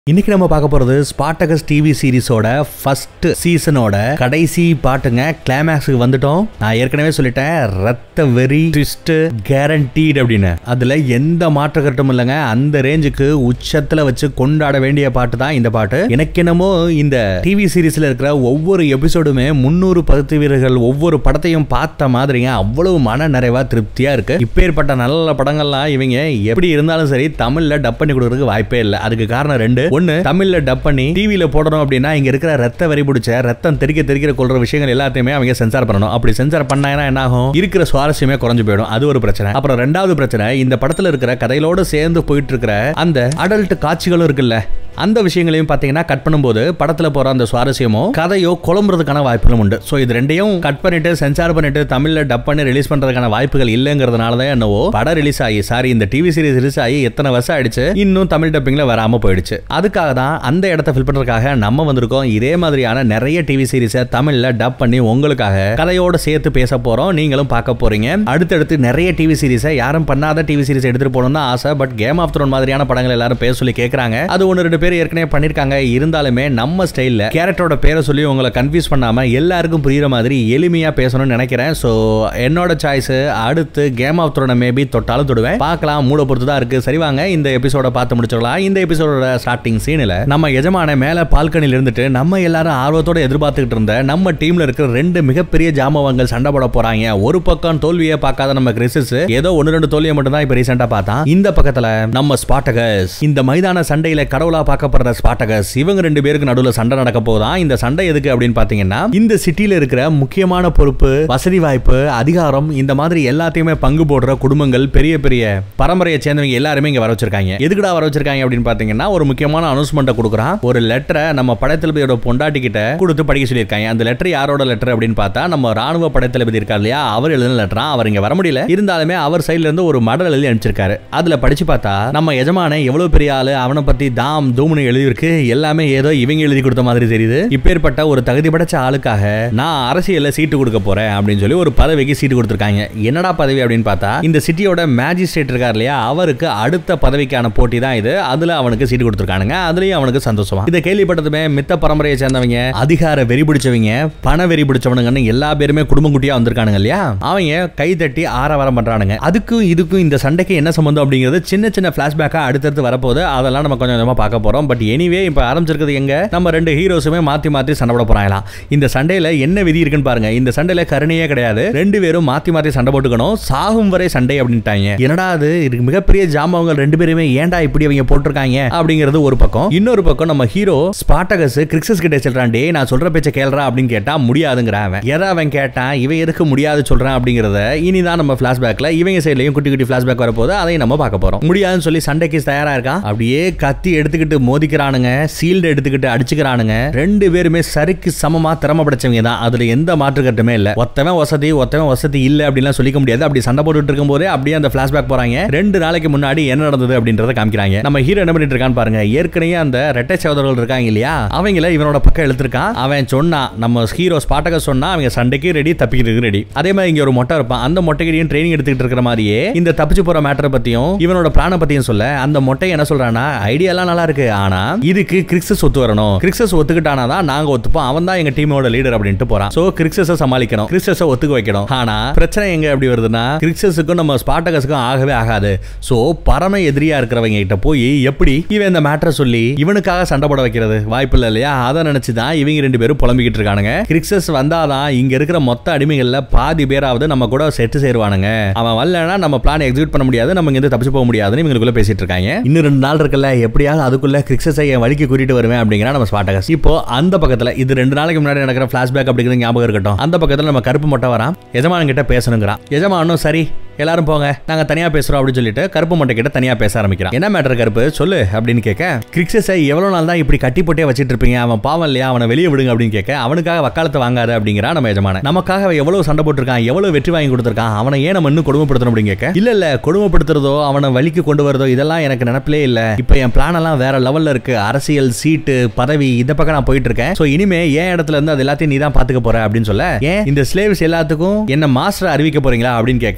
இன்னைக்கு நம்ம பார்க்க போறது ஸ்பாட்டகஸ் டிவி சீரிஸோட ஃபர்ஸ்ட் சீசனோட கடைசி பாட்டுங்க கிளைமேக்ஸுக்கு வந்துட்டோம் நான் ஏற்கனவே சொல்லிட்டேன் ரத்த வெறி ட்விஸ்ட் கேரண்டீட் அப்படின்னு அதுல எந்த மாற்ற கட்டும் இல்லைங்க அந்த ரேஞ்சுக்கு உச்சத்துல வச்சு கொண்டாட வேண்டிய பாட்டு தான் இந்த பாட்டு எனக்கு என்னமோ இந்த டிவி சீரிஸ்ல இருக்கிற ஒவ்வொரு எபிசோடுமே முன்னூறு பகுத்து வீரர்கள் ஒவ்வொரு படத்தையும் பார்த்த மாதிரிங்க அவ்வளவு மன நிறைவா திருப்தியா இருக்கு இப்பேற்பட்ட நல்ல படங்கள்லாம் இவங்க எப்படி இருந்தாலும் சரி தமிழ்ல டப் பண்ணி கொடுக்கறதுக்கு வாய்ப்பே இல்லை அதுக்கு காரணம் ரெண்டு ஒன்னு தமிழ்ல டப் பண்ணி டிவில போடணும் அப்படின்னா இங்க இருக்கிற ரத்த வரி பிடிச்ச ரத்தம் தெறிக்க தெறிக்கிற கொள்ற விஷயங்கள் எல்லாத்தையுமே அவங்க சென்சார் பண்ணணும் அப்படி சென்சார் பண்ணாங்கன்னா என்ன ஆகும் இருக்கிற சுவாரஸ்யமே குறைஞ்சு போயிடும் அது ஒரு பிரச்சனை அப்புறம் ரெண்டாவது பிரச்சனை இந்த படத்துல இருக்கிற கதைகளோட சேர்ந்து போயிட்டு இருக்கிற அந்த அடல்ட் காட்சிகளும் இருக்குல்ல அந்த விஷயங்களையும் பார்த்தீங்கன்னா கட் பண்ணும்போது படத்துல போற அந்த சுவாரஸ்யமோ கதையோ குழம்புறதுக்கான வாய்ப்புகளும் உண்டு ஸோ இது ரெண்டையும் கட் பண்ணிட்டு சென்சார் பண்ணிட்டு தமிழ்ல டப் பண்ணி ரிலீஸ் பண்றதுக்கான வாய்ப்புகள் இல்லைங்கிறதுனால தான் என்னவோ படம் ரிலீஸ் ஆகி சாரி இந்த டிவி சீரிஸ் ரிலீஸ் ஆகி எத்தனை வருஷம் ஆயிடுச்சு இன்னும் தமிழ் டப்பிங்ல வராம போயிடுச்சு அதுக்காக தான் அந்த இடத்த ஃபில் பண்றதுக்காக நம்ம வந்திருக்கோம் இதே மாதிரியான நிறைய டிவி சீரிஸை தமிழ்ல டப் பண்ணி உங்களுக்காக கதையோட சேர்த்து பேச போறோம் நீங்களும் பார்க்க போறீங்க அடுத்தடுத்து நிறைய டிவி சீரிஸை யாரும் பண்ணாத டிவி சீரிஸ் எடுத்துட்டு போகணும் தான் ஆசை பட் கேம் ஆஃப் த்ரோன் மாதிரியான படங்கள் எல்லாரும் பேச சொல்லி கேட்கறாங்க அது ஒன்று ரெண்டு பேர் ஏற்கனவே பண்ணிருக்காங்க இருந்தாலுமே நம்ம ஸ்டைல்ல கேரக்டரோட பேரை சொல்லி உங்களை கன்ஃபியூஸ் பண்ணாம எல்லாருக்கும் புரியுற மாதிரி எளிமையா பேசணும்னு நினைக்கிறேன் ஸோ என்னோட சாய்ஸ் அடுத்து கேம் ஆஃப் த்ரோனை மேபி தொட்டாலும் தொடுவேன் பார்க்கலாம் மூட பொறுத்து தான் இருக்கு சரி வாங்க இந்த எபிசோட பார்த்து முடிச்சிடலாம் இந்த எபிசோடோட ஸ்டார்டிங் சீனில் நம்ம எஜமான மேல பால்கனில இருந்துட்டு நம்ம எல்லாரும் ஆர்வத்தோட எதிர்பார்த்துக்கிட்டு இருந்த நம்ம டீம்ல இருக்கிற ரெண்டு மிகப்பெரிய ஜாமவங்கள் சண்டை போட போறாங்க ஒரு பக்கம் தோல்வியை பார்க்காத நம்ம கிறிசஸ் ஏதோ ஒன்னு ரெண்டு தோல்வியை மட்டும் தான் இப்ப ரீசெண்டா பார்த்தான் இந்த பக்கத்துல நம்ம ஸ்பாட்டகஸ் இந்த மைதான சண்டையில கடவுளா பார்க்கப்படுற ஸ்பாட்டகஸ் இவங்க ரெண்டு பேருக்கு நடுவுல சண்டை நடக்க போதான் இந்த சண்டை எதுக்கு அப்படின்னு பாத்தீங்கன்னா இந்த சிட்டில இருக்கிற முக்கியமான பொறுப்பு வசதி வாய்ப்பு அதிகாரம் இந்த மாதிரி எல்லாத்தையுமே பங்கு போடுற குடும்பங்கள் பெரிய பெரிய பரம்பரையை சேர்ந்தவங்க எல்லாருமே இங்க வர வச்சிருக்காங்க எதுக்குடா வர வச்சிருக்காங்க அப்படின்னு பாத்தீங்கன்னா ஒரு முக்கியமான அனௌன்ஸ்மெண்ட் கொடுக்குறான் ஒரு லெட்டரை நம்ம படைத்தளபதியோட பொண்டாட்டி கிட்ட கொடுத்து படிக்க சொல்லியிருக்காங்க அந்த லெட்டர் யாரோட லெட்டர் அப்படின்னு பார்த்தா நம்ம ராணுவ படைத்தளபதி இருக்கார் இல்லையா அவர் எழுதின லெட்டரா அவர் இங்க வர முடியல இருந்தாலுமே அவர் சைடுல இருந்து ஒரு மடல் எழுதி அனுப்பிச்சிருக்காரு அதுல படிச்சு பார்த்தா நம்ம எஜமான எவ்வளவு பெரிய ஆளு அவனை பத்தி தாம் தூம்னு எழுதியிருக்கு எல்லாமே ஏதோ இவங்க எழுதி கொடுத்த மாதிரி தெரியுது இப்பேற்பட்ட ஒரு தகுதி படைச்ச ஆளுக்காக நான் அரசியல்ல சீட்டு கொடுக்க போறேன் அப்படின்னு சொல்லி ஒரு பதவிக்கு சீட்டு கொடுத்துருக்காங்க என்னடா பதவி அப்படின்னு பார்த்தா இந்த சிட்டியோட மேஜிஸ்ட்ரேட் இருக்கார் இல்லையா அவருக்கு அடுத்த பதவிக்கான போட்டி தான் இது அதுல அவனுக்கு சீட்டு கொடுத்துருக்கானுங்க அதுலயும் அவனுக்கு சந்தோஷமா இதை கேள்விப்பட்டதுமே மித்த பரம்பரையை சேர்ந்தவங்க அதிகார வெறி பிடிச்சவங்க பண வெறி பிடிச்சவனுங்கன்னு எல்லா பேருமே குடும்பம் குட்டியா வந்திருக்கானுங்க இல்லையா அவங்க கை தட்டி ஆரவாரம் பண்றானுங்க அதுக்கும் இதுக்கும் இந்த சண்டைக்கு என்ன சம்பந்தம் அப்படிங்கிறது சின்ன சின்ன பிளாஷ்பேக்கா அடுத்தடுத்து வரப்போகுது அதெல்லாம் நம்ம கொஞ்சம் கொஞ்சமா பார்க்க போறோம் பட் எனிவே இப்ப ஆரம்பிச்சிருக்கிறது எங்க நம்ம ரெண்டு ஹீரோஸுமே மாத்தி மாத்தி சண்டை போட போறாங்களாம் இந்த சண்டையில என்ன விதி இருக்குன்னு பாருங்க இந்த சண்டையில கருணையே கிடையாது ரெண்டு பேரும் மாத்தி மாத்தி சண்டை போட்டுக்கணும் சாகும் வரை சண்டை அப்படின்ட்டாங்க என்னடா அது இதுக்கு மிகப்பெரிய ஜாமவங்க ரெண்டு பேருமே ஏன்டா இப்படி அவங்க போட்டிருக்காங்க அப்படிங்கிறது ஒரு பக்கம் இன்னொரு பக்கம் நம்ம ஹீரோ ஸ்பாட்டகஸ் கிரிக்ஸஸ் கிட்ட சொல்றான் டே நான் சொல்ற பேச்ச கேள்றா அப்படின்னு கேட்டா முடியாதுங்கிறான் அவன் எதை அவன் கேட்டான் இவன் எதுக்கு முடியாது சொல்றான் அப்படிங்கறத இனிதான் நம்ம பிளாஷ்பேக்ல இவங்க சைட்லயும் குட்டி குட்டி பிளாஷ்பேக் வரப்போது அதையும் நம்ம பார்க்க போறோம் முடியாதுன்னு சொல்லி சண்டைக்கு தயாரா இருக்கான் அப்படியே கத்தி எடுத்துக்கிட்டு மோதிக்கிறானுங்க சீல்டு எடுத்துக்கிட்டு அடிச்சுக்கிறானுங்க ரெண்டு பேருமே சரிக்கு சமமா திறமை படைச்சவங்க தான் அதுல எந்த மாற்று கட்டுமே இல்ல ஒத்தவன் வசதி ஒத்தவன் வசதி இல்ல அப்படின்லாம் சொல்லிக்க முடியாது அப்படி சண்டை போட்டுட்டு இருக்கும் போதே அப்படியே அந்த பிளாஷ்பேக் போறாங்க ரெண்டு நாளைக்கு முன்னாடி என்ன நடந்தது அப்படின்றத காமிக்கிறாங்க நம்ம ஹீரோ என்ன பண்ணிட்டு இருக்கான்னு பாருங்க ஏற்கனவே அந்த ரெட்டை சகோதரர்கள் இருக்காங்க இல்லையா அவங்கள இவனோட பக்கம் இழுத்துருக்கான் அவன் சொன்னான் நம்ம ஹீரோ ஸ்பாட்டக சொன்னா அவங்க சண்டைக்கு ரெடி தப்பிக்கிறதுக்கு ரெடி அதே மாதிரி இங்க ஒரு மொட்டை இருப்பான் அந்த மொட்டைக்கிடையும் ட்ரைனிங் எடுத்துக்கிட்டு இருக்கிற மாதிரியே இந்த தப்பிச்சு போற மேட்டரை பத்தியும் இவனோட பிளான பத்தியும் சொல்ல அந்த மொட்டை என்ன சொல்றானா ஐடியாலாம் நல்லா இருக்கு ஆனா இதுக்கு கிரிக்ஸஸ் ஒத்து வரணும் கிரிக்ஸஸ் ஒத்துக்கிட்டானா தான் நாங்க ஒத்துப்போம் அவன் தான் எங்க டீமோட லீடர் அப்படின்ட்டு போறான் சோ கிரிக்ஸஸ சமாளிக்கணும் கிரிக்ஸஸ ஒத்துக்க வைக்கணும் ஆனா பிரச்சனை எங்க எப்படி வருதுன்னா கிரிக்ஸஸுக்கும் நம்ம ஸ்பாட்டகஸுக்கும் ஆகவே ஆகாது சோ பரம எதிரியா இருக்கிறவங்க கிட்ட போய் எப்படி இவன் இந்த மேட்டரை சொல்லி இவனுக்காக சண்டை போட வைக்கிறது வாய்ப்பு இல்லை இல்லையா அதை நினைச்சு தான் இவங்க ரெண்டு பேரும் புலம்பிக்கிட்டு இருக்கானுங்க கிரிக்ஸஸ் வந்தாதான் இங்க இருக்கிற மொத்த அடிமைகள்ல பாதி பேராவது நம்ம கூட செட்டு சேருவானுங்க அவன் வரலன்னா நம்ம பிளான் எக்ஸிக்யூட் பண்ண முடியாது நம்ம இங்க இருந்து தப்பிச்சு போக முடியாதுன்னு இவங்களுக்குள்ள பேசிட்டு இருக்காங்க இன்னும் ரெண்டு நாள் இருக்குல்ல எப்படியாவது அதுக்குள்ள கிரிக்ஸஸை என் வழிக்கு கூட்டிட்டு வருவேன் அப்படிங்கிற நம்ம ஸ்பாட்டகஸ் இப்போ அந்த பக்கத்துல இது ரெண்டு நாளைக்கு முன்னாடி நடக்கிற பிளாஷ்பேக் அப்படிங்கிறது ஞாபகம் இருக்கட்டும் அந்த பக்கத்துல நம்ம கருப்பு மொட்டை வரான் எஜமான் கிட்ட பேசணுங்கிறான் எஜமானும் சரி எல்லாரும் போங்க நாங்க தனியா பேசுறோம் அப்படின்னு சொல்லிட்டு கருப்பு மொட்டை கிட்ட தனியா பேச ஆரம்பிக்கிறான் என்ன மேட்டர் கருப்பு சொல்லு அப்படின்னு கேட்க கிரிக்ஸஸை எவ்வளவு நாள் தான் இப்படி கட்டி போட்டே வச்சிட்டு இருப்பீங்க அவன் பாவம் இல்லையா அவனை வெளியே விடுங்க அப்படின்னு கேட்க அவனுக்காக வக்காலத்தை வாங்காத அப்படிங்கிறான் நம்ம எஜமான நமக்காக அவன் எவ்வளவு சண்டை போட்டிருக்கான் எவ்வளவு வெற்றி வாங்கி கொடுத்திருக்கான் அவனை ஏன் நம்ம இன்னும் கொடுமைப்படுத்தணும் அப்படின்னு கேட்க இல்ல இல்ல கொடுமைப்படுத்துறதோ அவனை வழிக்கு கொண்டு வரதோ இதெல்லாம் எனக்கு நினப்பிலே இல்ல இப்போ என் பிளான் எல்லாம் வேற லெவல்ல இருக்கு அரசியல் சீட்டு பதவி இந்த பக்கம் நான் போயிட்டு இருக்கேன் சோ இனிமே என் இடத்துல இருந்து அது எல்லாத்தையும் நீ தான் பாத்துக்க போற அப்படின்னு சொல்ல ஏன் இந்த ஸ்லேவ்ஸ் எல்லாத்துக்கும் என்ன மாஸ்டர் அறிவிக்க போறீங்களா அப்படின்னு கேட்க அதை விட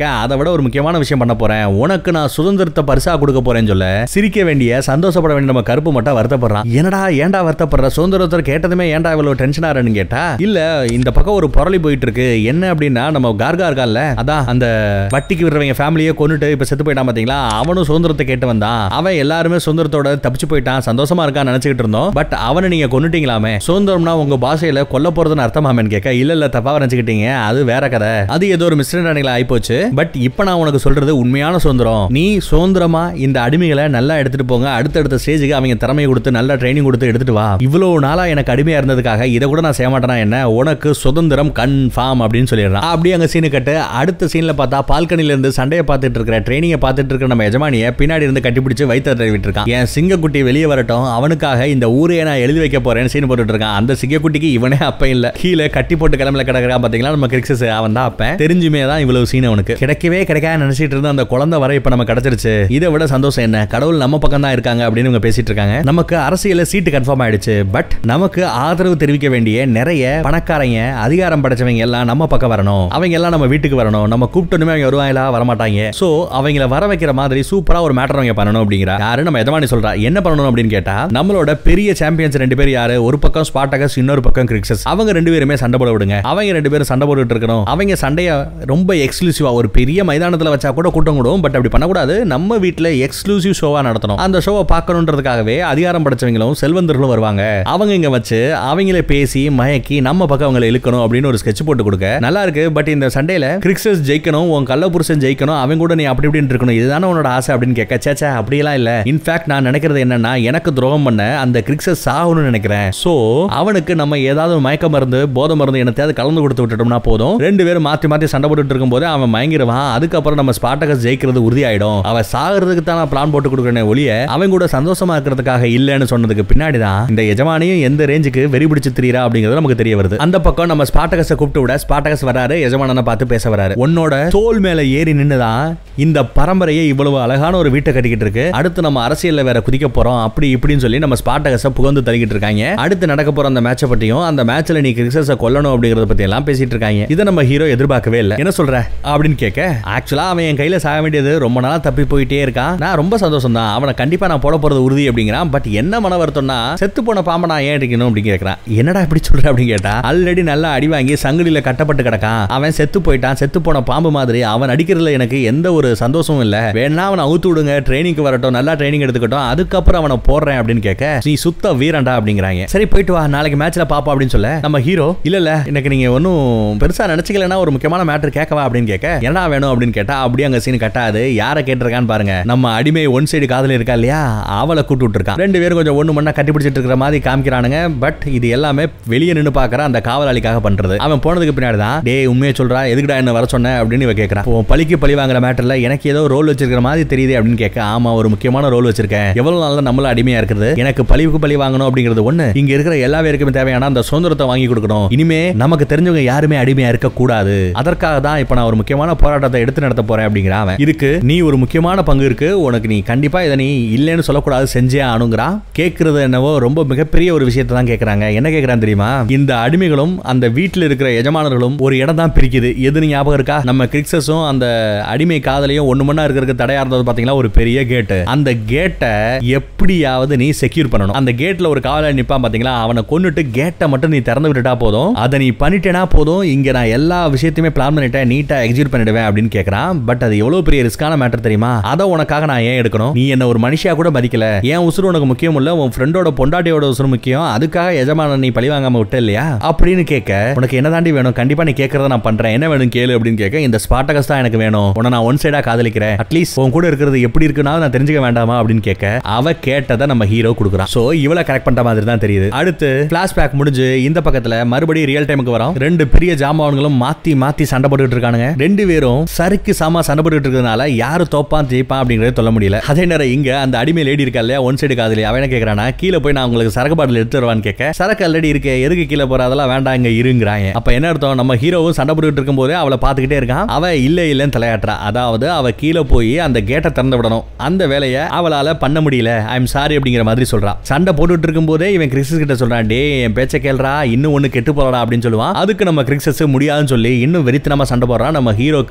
விட ஒரு முக்கியமான விஷயம் பண்ண போறேன் உனக்கு நான் சுதந்திரத்தை பரிசா கொடுக்க போறேன்னு சொல்ல சிரிக்க வேண்டிய சந்தோஷப்பட வேண்டிய நம்ம கருப்பு மட்டும் வருத்தப்படுறான் என்னடா ஏன்டா வருத்தப்படுற சுதந்திரத்தை கேட்டதுமே ஏன்டா இவ்வளவு டென்ஷன் ஆறன்னு கேட்டா இல்ல இந்த பக்கம் ஒரு புரளி போயிட்டு இருக்கு என்ன அப்படின்னா நம்ம கார்கா இருக்கான்ல அதான் அந்த வட்டிக்கு விடுறவங்க ஃபேமிலியே கொண்டுட்டு இப்ப செத்து போயிட்டான் பாத்தீங்களா அவனும் சுதந்திரத்தை கேட்டு வந்தான் அவன் எல்லாருமே சுதந்திரத்தோட தப்பிச்சு போயிட்டான் சந்தோஷமா இருக்கான்னு நினைச்சுக்கிட்டு இருந்தோம் பட் அவனை நீங்க கொண்டுட்டீங்களாமே சுதந்திரம்னா உங்க பாஷையில கொல்ல போறதுன்னு அர்த்தமாமேன்னு கேட்க இல்ல இல்ல தப்பா நினைச்சுக்கிட்டீங்க அது வேற கதை அது ஏதோ ஒரு மிஸ்டர் ஆயிப்போச்சு பட் இப்ப நான் உனக்கு சொல்றது உண்மையான சுதந்திரம் நீ சுதந்திரமா இந்த அடிமைகளை நல்லா எடுத்துட்டு போங்க அடுத்தடுத்த ஸ்டேஜுக்கு அவங்க திறமையை கொடுத்து நல்லா ட்ரைனிங் கொடுத்து எடுத்துட்டு வா இவ்வளவு நாளா எனக்கு அடிமையா இருந்ததுக்காக இதை கூட நான் செய்ய மாட்டேனா என்ன உனக்கு சுதந்திரம் கன்ஃபார்ம் அப்படின்னு சொல்லிடுறான் அப்படியே அங்க சீனு கட்டு அடுத்த சீன்ல பார்த்தா பால்கனில இருந்து சண்டையை பார்த்துட்டு இருக்கிற ட்ரைனிங்கை பார்த்துட்டு இருக்கிற நம்ம எஜமானிய பின்னாடி இருந்து கட்டிப்பிடிச்சு வைத்த தடவிட்டு இருக்கான் என் சிங்கக்குட்டி வெளியே வரட்டும் அவனுக்காக இந்த ஊரையே நான் எழுதி வைக்க போறேன்னு சீன் போட்டுட்டு இருக்கான் அந்த சிங்கக்குட்டிக்கு இவனே அப்ப இல்ல கீழே கட்டி போட்டு கிளம்பல கிடக்கிறான் பாத்தீங்களா நம்ம கிரிக்ஸஸ் அவன் தான் அப்ப தெரிஞ்சுமே தான் இவ்வளவு சீன் அவனுக்கு கிடைக்கவே கிடைக்காத நினைச்சிட்டு இருந்த அந்த குழந்தை வர இப்ப நம்ம கிடைச்சிருச்சு இதை விட சந்தோஷம் என்ன கடவுள் நம்ம பக்கம் தான் இருக்காங்க அப்படின்னு இவங்க பேசிட்டு இருக்காங்க நமக்கு அரசியல சீட்டு கன்ஃபார்ம் ஆயிடுச்சு பட் நமக்கு ஆதரவு தெரிவிக்க வேண்டிய நிறைய பணக்காரங்க அதிகாரம் படைச்சவங்க எல்லாம் நம்ம பக்கம் வரணும் அவங்க எல்லாம் நம்ம வீட்டுக்கு வரணும் நம்ம கூப்பிட்டோமே அவங்க வருவாங்களா வரமாட்டாங்க சோ அவங்கள வர வைக்கிற மாதிரி சூப்பரா ஒரு மேட்டர் அவங்க பண்ணணும் அப்படிங்கிற யாரு நம்ம எதமானி சொல்றா என்ன பண்ணணும் அப்படின்னு கேட்டா நம்மளோட பெரிய சாம்பியன்ஸ் ரெண்டு பேர் யாரு ஒரு பக்கம் ஸ்பாட்டகஸ் இன்னொரு பக்கம் கிரிக்ஸஸ் அவங்க ரெண்டு பேருமே சண்டை போட விடுங்க அவங்க ரெண்டு பேரும் சண்டை போட்டுட்டு இருக்கணும் அவங்க சண்டைய ரொம்ப எக்ஸ்க்ளூசிவா ஒரு பெரிய மைதானத்துல வச்சா கூட கூட்டம் கூடும் பட் அப்படி பண்ணக்கூடாது நம்ம வீட்ல எக்ஸ்க்ளூசிவ் ஷோவா நடத்தணும் அந்த ஷோவை பார்க்கணுன்றதுக்காகவே அதிகாரம் படைச்சவங்களும் செல்வந்தர்களும் வருவாங்க அவங்க இங்க வச்சு அவங்களே பேசி மயக்கி நம்ம பக்கம் அவங்களை இழுக்கணும் அப்படின்னு ஒரு ஸ்கெட்ச் போட்டு கொடுக்க நல்லா இருக்கு பட் இந்த சண்டையில கிரிக்ஸஸ் ஜெயிக்கணும் உன் கள்ள புருஷன் ஜெயிக்கணும் அவங்க கூட நீ அப்படி இப்படின்னு இருக்கணும் இதுதானே உன்னோட ஆசை அப்படின்னு கேட்க சேச்சா அப்படியெல்லாம் இல்ல இன்ஃபேக்ட் நான் நினைக்கிறது என்னன்னா எனக்கு துரோகம் பண்ண அந்த கிரிக்ஸஸ் சாகணும்னு நினைக்கிறேன் சோ அவனுக்கு நம்ம ஏதாவது ஒரு மயக்க மருந்து போதை மருந்து என்னத்தையாவது கலந்து கொடுத்து விட்டுட்டோம்னா போதும் ரெண்டு பேரும் மாத்தி மாத்தி சண்டை போட்டுட்டு இருக்கும்போது அவன் மயங்கிடுவான் அதுக்கப்புறம் நம்ம ஸ்பாட்டகஸ் ஜெயிக்கிறது உறுதியாயிடும் அவன் சாகிறதுக்கு தான் நான் பிளான் போட்டு கொடுக்குறேன் ஒளிய அவன் கூட சந்தோஷமா இருக்கிறதுக்காக இல்லைன்னு சொன்னதுக்கு பின்னாடி தான் இந்த எஜமானியும் எந்த ரேஞ்சுக்கு வெறி பிடிச்சு திரியறா அப்படிங்கிறது நமக்கு தெரிய வருது அந்த பக்கம் நம்ம ஸ்பாட்டகஸை கூப்பிட்டு விட ஸ்பாட்டகஸ் வராரு எஜமானனை பார்த்து பேச வராரு உன்னோட தோல் மேல ஏறி நின்னுதான் இந்த பரம்பரையை இவ்வளவு அழகான ஒரு வீட்டை கட்டிக்கிட்டு இருக்கு அடுத்து நம்ம அரசியல்ல வேற குதிக்க போறோம் அப்படி இப்படின்னு சொல்லி நம்ம ஸ்பாட்டகஸை புகழ்ந்து தள்ளிக்கிட்டு இருக்காங்க அடுத்து நடக்க போற அந்த மேட்சை பத்தியும் அந்த மேட்ச்ல நீ கிரிக்ஸஸை கொல்லணும் அப்படிங்கறத பத்தி எல்லாம் பேசிட்டு இருக்காங்க இதை நம்ம ஹீரோ எதிர்பார்க்கவே இல்லை என்ன சொல்ற அப்படின்னு கேட்க ஆக்சுவலா அவன் என் கையில சாக வேண்டியது ரொம்ப நாளா தப்பி போயிட்டே இருக்கான் நான் ரொம்ப சந்தோஷம் தான் அவனை கண்டிப்பா நான் போட போறது உறுதி அப்படிங்கிறான் பட் என்ன மன வருத்தம்னா செத்து போன பாம்பை நான் ஏன் அடிக்கணும் அப்படின்னு கேட்கறான் என்னடா இப்படி சொல்ற அப்படின்னு கேட்டா ஆல்ரெடி நல்லா அடி வாங்கி சங்கிலியில கட்டப்பட்டு கிடக்கான் அவன் செத்து போயிட்டான் செத்து போன பாம்பு மாதிரி அவன் அடிக்கிறதுல எனக்கு எந்த ஒரு சந்தோஷமும் இல்ல வேணா அவனை அவுத்து விடுங்க ட்ரைனிங்க்கு வரட்டும் நல்லா ட்ரைனிங் எடுத்துக்கட்டும் அதுக்கப்புறம் அவனை போடுறேன் அப்படின்னு கேட்க நீ சுத்த வீரண்டா அப்படிங்கிறாங்க சரி போயிட்டு வா நாளைக்கு மேட்ச்ல பாப்பா அப்படின்னு சொல்ல நம்ம ஹீரோ இல்ல இல்ல எனக்கு நீங்க ஒன்னும் பெருசா நினைச்சுக்கலன்னா ஒரு முக்கியமான மேட்டர் கேட்கவா அப்படின்னு கேட்க என்ன வேணும் அப்படின்னு கேட்டா அப்படியே அங்க சீன் கட்டாது யாரை கேட்டிருக்கான்னு பாருங்க நம்ம அடிமை ஒன் சைடு காதல இருக்கா இல்லையா அவளை கூட்டு விட்டுருக்கான் ரெண்டு பேரும் கொஞ்சம் ஒண்ணு மண்ணா கட்டி பிடிச்சிட்டு இருக்கிற மாதிரி காமிக்கிறானுங்க பட் இது எல்லாமே வெளியே நின்னு பாக்குற அந்த காவலாளிக்காக பண்றது அவன் போனதுக்கு பின்னாடி தான் டே உண்மையை சொல்றா எதுக்குடா என்ன வர சொன்ன அப்படின்னு இவ கேட்கறான் இப்போ பழிக்கு பழி வாங்குற மேட்டர்ல எனக்கு ஏதோ ரோல் வச்சிருக்கிற மாதிரி தெரியுது அப்படின்னு கேட்க ஆமா ஒரு முக்கியமான ரோல் வச்சிருக்கேன் எவ்வளவு நாள் தான் நம்மள அடிமையா இருக்கிறது எனக்கு பழிவுக்கு பழி வாங்கணும் அப்படிங்கிறது ஒண்ணு இங்க இருக்கிற எல்லா பேருக்குமே தேவையான அந்த சுதந்திரத்தை வாங்கி கொடுக்கணும் இனிமே நமக்கு தெரிஞ்சவங்க யாருமே அடிமையா இருக்க கூடாது அதற்காக தான் இப்ப நான் ஒரு முக்கியமான போராட்டத்தை எடுத்து நடத்த போறேன் அப்படிங்கிறான் அவன் இதுக்கு நீ ஒரு முக்கியமான பங்கு இருக்கு உனக்கு நீ கண்டிப்பா இதை நீ இல்லைன்னு சொல்லக்கூடாது செஞ்சே ஆணுங்கிறான் கேட்கறது என்னவோ ரொம்ப மிகப்பெரிய ஒரு விஷயத்தை தான் கேட்கறாங்க என்ன கேட்கறான் தெரியுமா இந்த அடிமைகளும் அந்த வீட்டில் இருக்கிற எஜமானர்களும் ஒரு இடம் தான் பிரிக்குது எது ஞாபகம் இருக்கா நம்ம கிரிக்ஸஸும் அந்த அடிமை காதலையும் ஒண்ணு மணி இருக்கிறதுக்கு தடையா இருந்தது பாத்தீங்களா ஒரு பெரிய கேட்டு அந்த கேட்டை எப்படியாவது நீ செக்யூர் பண்ணணும் அந்த கேட்ல ஒரு காவலாளி நிப்பான் பாத்தீங்களா அவனை கொன்னுட்டு கேட்டை மட்டும் நீ திறந்து விட்டுட்டா போதும் அதை நீ பண்ணிட்டேனா போதும் இங்க நான் எல்லா விஷயத்தையுமே பிளான் பண்ணிட்டேன் நீட்டா எக்ஸிக்யூட் பண்ணிடுவேன் அப்படின்னு கேட்கறான் பட் அது எவ்வளவு பெரிய ரிஸ்கான மேட்டர் தெரியுமா அதை உனக்காக நான் ஏன் எடுக்கணும் நீ என்ன ஒரு மனுஷியா கூட மதிக்கல ஏன் உசுறு உனக்கு முக்கியம் இல்ல உன் ஃப்ரெண்டோட பொண்டாட்டியோட உசுறு முக்கியம் அதுக்காக எஜமான நீ பழி வாங்காம விட்ட இல்லையா அப்படின்னு கேட்க உனக்கு என்ன தாண்டி வேணும் கண்டிப்பா நீ கேட்கறத நான் பண்றேன் என்ன வேணும் கேளு அப்படின்னு கேட்க இந்த ஸ்பாட்டகஸ் தான் எனக்கு வேணும் உன்னை நான் ஒன் சைடா காதலிக்கிறேன் அட்லீஸ்ட் உன் கூட இருக்கிறது எப்படி இருக்குன்னா நான் தெரிஞ்சுக்க வேண்டாமா அப்படின்னு கேட்க அவ கேட்டதை நம்ம ஹீரோ கொடுக்குறான் சோ இவளை கரெக்ட் பண்ற மாதிரி தான் தெரியுது அடுத்து பிளாஷ்பேக் முடிஞ்சு இந்த பக்கத்துல மறுபடியும் ரியல் டைமுக்கு வரோம் ரெண்டு பெரிய ஜாமான்களும் மாத்தி மாத்தி சண்டை போட்டுட்டு இருக்கானுங்க ரெண்டு பேரும் சருக்கு சாமா சண்டை போட்டுட்டு இருக்கிறதுனால யாரு தோப்பான் ஜெயிப்பான் அப்படிங்கறத சொல்ல முடியல அதே நேரம் இங்க அந்த அடிமை லேடி இருக்கா இல்லையா ஒன் சைடு காதலி அவன் என்ன கேக்குறானா கீழே போய் நான் உங்களுக்கு சரக்கு பாட்டில் எடுத்து வருவான்னு கேட்க சரக்கு ஆல்ரெடி இருக்கு எதுக்கு கீழே போற அதெல்லாம் வேண்டாம் இங்க இருங்கிறாங்க அப்ப என்ன அர்த்தம் நம்ம ஹீரோவும் சண்டை போட்டுட்டு இருக்கும்போதே அவளை பாத்துக்கிட்டே இருக்கான் அவ இல்ல இல்லன்னு தலையாட்டுறா அதாவது அவ கீழே போய் அந்த கேட்டை திறந்து விடணும் அந்த வேலையை அவளால பண்ண முடியல ஐ எம் சாரி அப்படிங்கிற மாதிரி சொல்றான் சண்டை போட்டுட்டு இருக்கும்போதே இவன் கிறிஸ்டஸ் கிட்ட சொல்றான் டே என் பேச்ச கேள்றா இன்னும் ஒண்ணு கெட்டு போறடா அப்படின்னு சொல்லுவான் அதுக்கு நம்ம கிறிஸ்டஸ் முடியாதுன்னு சொல்லி இன்னும் வெறித்தனமா சண்டை போடுறான் நம்ம ஹீரோ ஸ்பாட்ட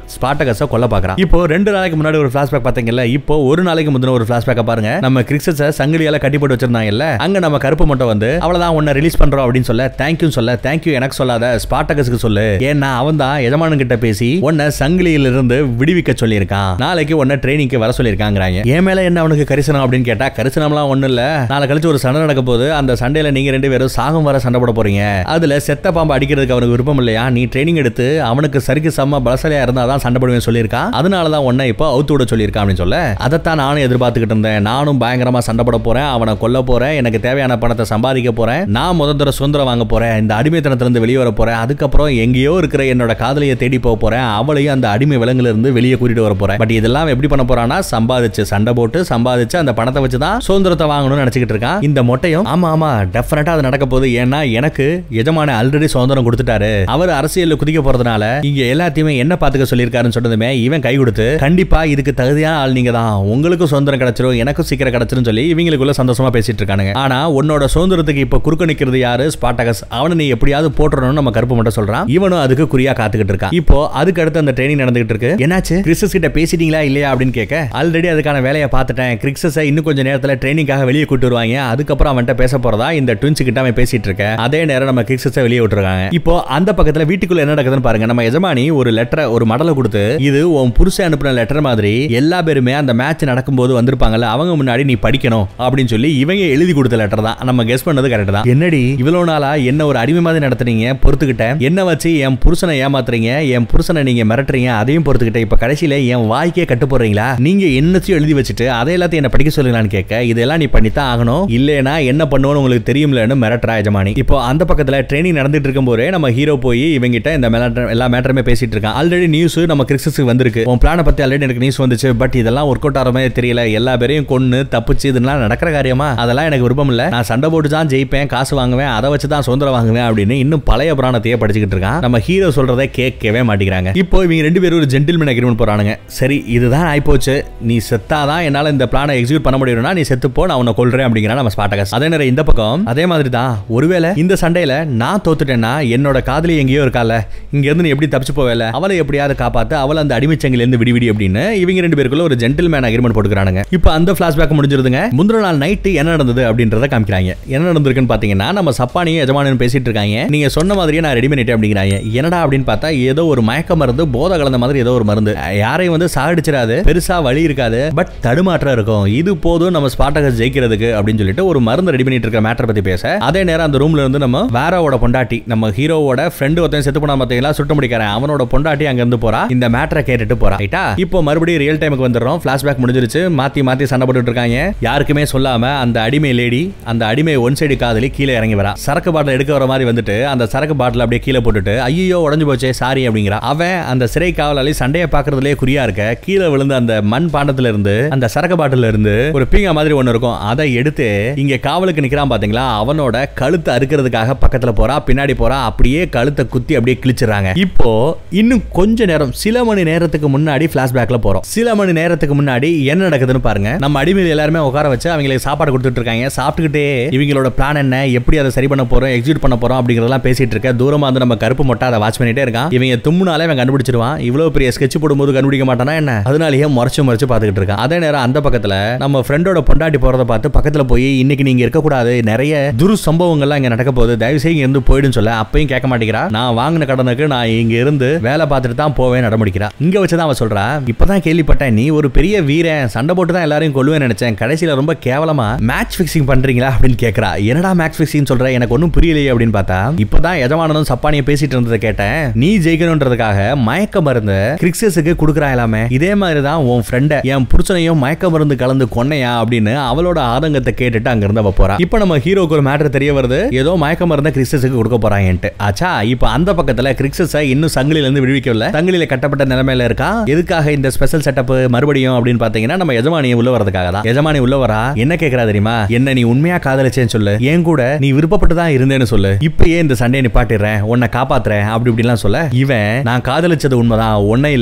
ஸ்பாட்டகஸ கொல்ல பாக்குறான் இப்போ ரெண்டு நாளைக்கு முன்னாடி ஒரு பிளாஷ்பேக் பாத்தீங்கல்ல இப்போ ஒரு நாளைக்கு முந்தின ஒரு பிளாஷ்பேக்க பாருங்க நம்ம கிரிக்ஸஸ சங்கிலியால கட்டி போட்டு வச்சிருந்தாங்கல்ல அங்க நம்ம கருப்பு மட்டும் வந்து அவ்வளவுதான் உன்னை ரிலீஸ் பண்றோம் அப்படின்னு சொல்ல தேங்க்யூ சொல்ல தேங்க்யூ எனக்கு சொல்லாத ஸ்பாட்டகஸ்க்கு சொல்லு ஏன்னா அவன் தான் எஜமானன் கிட்ட பேசி உன்னை சங்கிலியில இருந்து விடுவிக்க சொல்லியிருக்கான் நாளைக்கு உன்னை ட்ரைனிங்க்கு வர சொல்லியிருக்காங்கிறாங்க என் மேல என்ன அவனுக்கு கரிசனம் அப்படின்னு கேட்டா கரிசனம்லாம் ஒண்ணும் இல்ல நாளை கழிச்சு ஒரு சண்டை நடக்க போது அந்த சண்டையில நீங்க ரெண்டு பேரும் சாகும் வர சண்டை போட போறீங்க அதுல செத்த பாம்பு அடிக்கிறதுக்கு அவனுக்கு விருப்பம் இல்லையா நீ ட்ரைனிங் எடுத்து அவனுக்கு சரிக்கு செம்ம பலசலையா இருந்தா தான் சண்டை போடுவேன் சொல்லியிருக்கான் அதனால தான் உன்னை இப்போ அவுத்து விட சொல்லியிருக்கான் அப்படின்னு சொல்ல அதைத்தான் நானும் எதிர்பார்த்துக்கிட்டு இருந்தேன் நானும் பயங்கரமா சண்டை போட போறேன் அவனை கொல்ல போறேன் எனக்கு தேவையான பணத்தை சம்பாதிக்க போறேன் நான் முதல் தடவை சுதந்திரம் வாங்க போறேன் இந்த அடிமைத்தனத்திலிருந்து வெளியே வர போறேன் அதுக்கப்புறம் எங்கேயோ இருக்கிற என்னோட காதலியை தேடி போக போறேன் அவளையும் அந்த அடிமை விலங்குல இருந்து வெளியே கூட்டிட்டு வர போறேன் பட் இதெல்லாம் எப்படி பண்ண போறான்னா சம்பாதிச்சு சண்டை போட்டு சம்பாதிச்சு அந்த பணத்தை வச்சு தான் சுதந்திரத்தை வாங்கணும்னு நினைச்சுக்கிட்டு இருக்கான் இந்த மொட்டையும் ஆமா ஆமா டெஃபினட்டா அது நடக்க போகுது ஏன்னா எனக்கு எஜமான ஆல்ரெடி சுதந்திரம் கொடுத்துட்டாரு அவர் அரசியல்ல குதிக்க போறதுனால இங்க எல்லாத்தையுமே என்ன பாத்துக்க சொல்லியிருக்காருன்னு சொன்னதுமே இவன் கை கொடுத்து கண்டிப்பா இதுக்கு தகுதியான ஆள் நீங்க தான் உங்களுக்கும் சுதந்திரம் கிடைச்சிரும் எனக்கும் சீக்கிரம் கிடைச்சிரும் சொல்லி இவங்களுக்குள்ள சந்தோஷமா பேசிட்டு இருக்கானுங்க ஆனா உன்னோட சுதந்திரத்துக்கு இப்ப குறுக்க நிக்கிறது யாரு ஸ்பாட்டகஸ் அவனை நீ எப்படியாவது போட்டுறணும்னு நம்ம கருப்பு மட்டும் சொல்றான் இவனும் அதுக்கு குறியா காத்துக்கிட்டு இருக்கான் இப்போ அதுக்கு அடுத்து அந்த ட்ரைனிங் நடந்துகிட்டு இருக்கு என்னாச்சு கிறிஸ்டஸ் கிட்ட பேசிட்டீங்களா இல்லையா அப்படின்னு கேட்க ஆல்ரெடி அதுக்கான வேலையை பார்த்துட்டேன் கிறிக்ஸஸை இன்னும் கொஞ்சம் நேரத்துல ட்ரைனிங்காக வெளியே கூட்டு வருவாங்க அதுக்கப்புறம் அவன்கிட்ட பேச போறதா இந்த ட்வின்ஸ் கிட்ட அவன் பேசிட்டு இருக்க அதே நேரம் நம்ம கிறிக்ஸஸை வெளியே விட்டுருக்காங்க இப்போ அந்த பக்கத்துல வீட்டுக்குள்ள என்ன நடக்குதுன்னு பாருங்க நம்ம எஜமானி ஒரு லெட்டரை ஒரு மடலை கொடுத்து இது உன் புருஷன் அனுப்பின லெட்டர் மாதிரி எல்லா பேருமே அந்த மேட்ச் நடக்கும்போது வந்திருப்பாங்கல்ல அவங்க முன்னாடி நீ படிக்கணும் அப்படின்னு சொல்லி இவங்க எழுதி கொடுத்த லெட்டர் தான் நம்ம கெஸ் பண்ணது கரெக்ட் தான் என்னடி இவ்வளவு நாளா என்ன ஒரு அடிமை மாதிரி நடத்துறீங்க பொறுத்துக்கிட்டேன் என்ன வச்சு என் புருஷனை ஏமாத்துறீங்க என் புருஷனை நீங்க மிரட்டுறீங்க அதையும் பொறுத்துக்கிட்டேன் இப்ப கடைசியில என் வாய்க்கே கட்டு போடுறீங்களா நீங்க என்னத்தையும் எழுதி வச்சுட்டு அதை எல்லாத்தையும் என்ன படிக்க சொல்லுங்களான்னு கேட்க இதெல்லாம் நீ பண்ணித்தான் ஆகணும் இல்லைனா என்ன பண்ணுவோன்னு உங்களுக்கு தெரியும்லன்னு மிரட்டுறா எஜமானி இப்போ அந்த பக்கத்துல ட்ரைனிங் நடந்துட்டு இருக்கும்போதே நம்ம ஹீரோ போய் இவங்கிட்ட இந்த மேல- எல்லா மேட்டருமே பேசிட்டு இருக்கான் ஆல்ரெடி நியூஸ் நம்ம கிறிஸ்டஸுக்கு வந்திருக்கு உன் பிளானை பத்தி ஆல்ரெடி எனக்கு நியூஸ் வந்துச்சு பட் இதெல்லாம் ஒர்க் அவுட் ஆகிற மாதிரி தெரியல எல்லா பேரையும் கொன்னு தப்பிச்சு இதெல்லாம் நடக்கிற காரியமா அதெல்லாம் எனக்கு விருப்பம் இல்ல நான் சண்டை போட்டு தான் ஜெயிப்பேன் காசு வாங்குவேன் அதை வச்சு தான் சுதந்திரம் வாங்குவேன் அப்படின்னு இன்னும் பழைய புராணத்தையே படிச்சுக்கிட்டு இருக்கான் நம்ம ஹீரோ சொல்றதை கேட்கவே மாட்டேங்கிறாங்க இப்போ இவங்க ரெண்டு பேரும் ஒரு ஜென்டில்மேன் அக்ரிமெண்ட் போறானுங்க சரி இதுதான் ஆயிப்போச்சு நீ செத்தாதான் என்னால இந்த பிளானை எக்ஸிக்யூட் பண்ண முடியும்னா நீ செத்துப்போ நான் உன்னை கொல்றேன் அப்படிங்கிறான் நம்ம ஸ்பாட்டகஸ் அதே நேரம் இந்த பக்கம் அதே மாதிரி தான் ஒருவேளை இந்த சண்டையில நான் தோத்துட்டேன்னா என்னோட காதலி எங்கேயோ இருக்கால இங்க இருந்து நீ எப்படி தப்பிச்சு போவேல அவளை எப்படியாவது காப்பாத்து அவளை அந்த அடிமைச்சங்கில இருந்து விடிவிடி அப்படின்னு இவங்க ரெண்டு பேருக்குள்ள ஒரு ஜென்டில்மேன் அக்ரிமெண்ட் போட்டுக்கிறானுங்க இப்போ அந்த பிளாஷ்பேக் முடிஞ்சிருதுங்க முந்தின நாள் நைட்டு என்ன நடந்தது அப்படின்றத காமிக்கிறாங்க என்ன நடந்திருக்குன்னு பாத்தீங்கன்னா நம்ம சப்பானியும் எஜமானும் பேசிட்டு இருக்காங்க நீங்க சொன்ன மாதிரியே நான் ரெடி பண்ணிட்டேன் அப்படிங்கிறாங்க என்னடா அப்படின்னு பார்த்தா ஏதோ ஒரு மயக்க மருந்து போதை கலந்த மாதிரி ஏதோ ஒரு மருந்து யாரையும் வந்து சாகடிச்சிடாது பெருசா வலி இருக்காது பட் தடுமாற்றம் இருக்கும் இது போதும் நம்ம ஸ்பாட்டகஸ் ஜெயிக்கிறதுக்கு அப்படின்னு சொல்லிட்டு ஒரு மருந்து ரெடி பண்ணிட்டு இருக்க மேட்டர் பத்தி பேச அதே நேரம் அந்த ரூம்ல இருந்து நம்ம வேரோட பொண்டாட்டி நம்ம ஹீரோவோட ஃப்ரெண்டு ஒருத்தன் செத்து போனா பாத்தீங்களா சுட்ட முடிக்கிறேன் அவனோட பொண்டாட்டி அங்க இருந்து போறா இந்த மேட்டரை கேட்டுட்டு போறா ரைட்டா இப்போ மறுபடியும் ரியல் டைமுக்கு வந்துடுறோம் பிளாஷ்பேக் முடிஞ்சிருச்சு மாத்தி மாத்தி சண்டை போட்டுட்டு இருக்காங்க யாருக்குமே சொல்லாம அந்த அடிமை லேடி அந்த அடிமை ஒன் சைடு காதலி கீழே இறங்கி வரா சரக்கு பாட்டில் எடுக்க வர மாதிரி வந்துட்டு அந்த சரக்கு பாட்டில் அப்படியே கீழே போட்டுட்டு ஐயோ உடஞ்சு போச்சே சாரி அப்படிங்கிறா அவன் அந்த சிறை காவலாளி சண்டையை பாக்குறதுலயே குறியா இருக்க கீழே விழுந்த அந்த மண் பாண்டத்துல இருந்து அந்த சரக்கு பாட்டில இருந்து ஒரு பீங்கா மாதிரி ஒண்ணு இருக்கும் அதை எடுத்து இங்க காவலுக்கு நிக்கிறான் பாத்தீங்களா அவனோட கழுத்தை அறுக்கிறதுக்காக பக்கத்துல போறா பின்னாடி போறா அப்படியே கழுத்தை குத்தி அப்படியே கிழிச்சிடுறாங்க இப்போ இன்னும் கொஞ்ச நேரம் சில மணி நேரத்துக்கு முன்னாடி பிளாஷ்பேக்ல போறோம் சில மணி நேரத்துக்கு முன்னாடி என்ன நடக்குதுன்னு பாருங்க நம்ம அடிமையில் எல்லாருமே உட்கார வச்சு அவங்களுக்கு சாப்பாடு கொடுத்துட்டு இருக்காங்க சாப்பிட்டுக்கிட்டே இவங்களோட பிளான் என்ன எப்படி அதை சரி பண்ண போறோம் எக்ஸிக்யூட் பண்ண போறோம் அப்படிங்கறதெல்லாம் பேசிட்டு இருக்க தூரமா வந்து நம்ம கருப்பு மொட்டை அதை வாட்ச் பண்ணிட்டே இருக்கான் இவங்க தும்முனாலே அவன் கண்டுபிடிச்சிருவான் இவ்வளவு பெரிய ஸ்கெட்ச் போடும்போது கண்டுபிடிக்க மாட்டானா என்ன அதனாலேயே முறைச்சு முறைச்சு பார்த்துக்கிட்டு இருக்கான் அதே நேரம் அந்த பக்கத்துல நம்ம ஃப்ரெண்டோட பொண்டாட்டி போறத பார்த்து பக்கத்துல போய் இன்னைக்கு நீங்க இருக்கக்கூடாது நிறைய துரு சம்பவங்கள்லாம் இங்க நடக்க போகுது தயவு செய்து இங்க இருந்து போயிடுன்னு சொல்ல அப்பயும் கேட்க மாட்டேங்கிறா நான் வாங்கின கடனுக்கு நான் இங்க இருந்து வேலை பார்த்துட்டு தான் போவேன் நடமுடிக்கிறா இங்க வச்சுதான் அவன் சொல்றா இப்பதான் கேள்விப்பட்டேன் நீ ஒரு பெரிய வீரன் சண்டை போட்டு தான் எல்லாரையும் கொள்வேன் நினைச்சேன் கடைசியில ரொம்ப கேவலமா மேட்ச் ஃபிக்ஸிங் பண்றீங்களா அப்படின்னு கேக்குறா என்னடா மேட்ச் ஃபிக்ஸிங் சொல்ற எனக்கு ஒன்றும் புரியலையே அப்படின்னு பார்த்தா இப்பதான் எஜமானனும் சப்பானியை பேசிட்டு இருந்ததை கேட்டேன் நீ ஜெயிக்கணும்ன்றதுக்காக மயக்க மருந்து கிரிக்ஸஸுக்கு கொடுக்குறா எல்லாமே இதே மாதிரி தான் உன் ஃப்ரெண்ட என் புருஷனையும் மயக்க மருந்து கலந்து கொன்னையா அப்படின்னு அவளோட ஆதங்கத்தை கேட்டுட்டு அங்க இருந்து அவ போறா இப்போ நம்ம ஹீரோக்கு ஒரு மேட்டர் தெரிய வருது ஏதோ மயக்க மருந்த கிறிஸ்டஸுக்கு கொடுக்க போறாங்கன்ட்டு ஆச்சா இப்போ அந்த பக்கத்துல கிறிக்ஸஸை இன்னும் சங்கிலில இருந்து விடுவிக்கல சங்கிலியில கட்டப்பட்ட நிலைமையில இருக்கா எதுக்காக இந்த ஸ்பெஷல் செட்டப் மறுபடியும் அப்படின்னு பாத்தீங்கன்னா நம்ம எஜமானியை உள்ள வரதுக்காக தான் எஜமானி உள்ள வரா என்ன கேக்குறா தெரியுமா என்ன நீ உண்மையா காதலிச்சேன்னு சொல்லு என் கூட நீ விருப்பப்பட்டு தான் இருந்தேன்னு சொல்லு இப்பயே இந்த சண்டையை நிப்பாட்டிடுறேன் உன்னை காப்பாத்துறேன் அப்படி இப்படிலாம் சொல்ல இவன் நான் காதலிச்சது உண்மைதான் ஒன்னே இல்ல